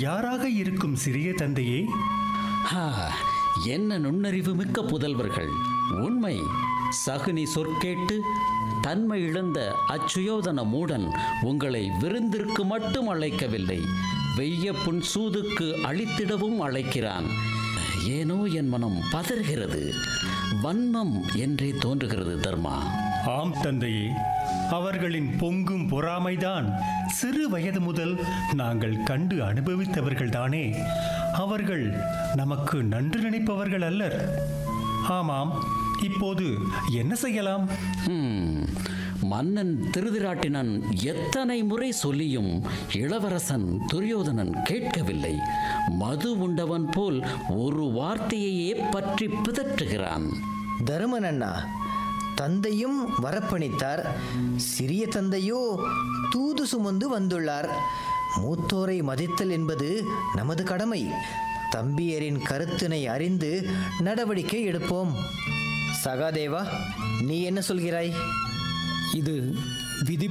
யாராக இருக்கும் சிறிய தந்தையே ஹா, என்ன நுண்ணறிவு மிக்க புதல்வர்கள் உண்மை சகுனி சொற்கேட்டு தன்மை இழந்த அச்சுயோதன மூடன் உங்களை விருந்திற்கு மட்டும் அழைக்கவில்லை வெய்ய புன் சூதுக்கு அழித்திடவும் அழைக்கிறான் ஏனோ என் மனம் பதறுகிறது வன்மம் என்றே தோன்றுகிறது தர்மா ஆம் தந்தையே அவர்களின் பொங்கும் பொறாமைதான் சிறு வயது முதல் நாங்கள் கண்டு அனுபவித்தவர்கள்தானே அவர்கள் நமக்கு நன்று நினைப்பவர்கள் அல்லர் ஆமாம் இப்போது என்ன செய்யலாம் ஹம், மன்னன் திருதிராட்டினன் எத்தனை முறை சொல்லியும் இளவரசன் துரியோதனன் கேட்கவில்லை மது உண்டவன் போல் ஒரு வார்த்தையையே பற்றி பிதற்றுகிறான் தருமன் அண்ணா தந்தையும் வரப்பணித்தார் சிறிய தந்தையோ தூது சுமந்து வந்துள்ளார் மூத்தோரை மதித்தல் என்பது நமது கடமை தம்பியரின் கருத்தினை அறிந்து நடவடிக்கை எடுப்போம் சகாதேவா நீ என்ன சொல்கிறாய் இது விதி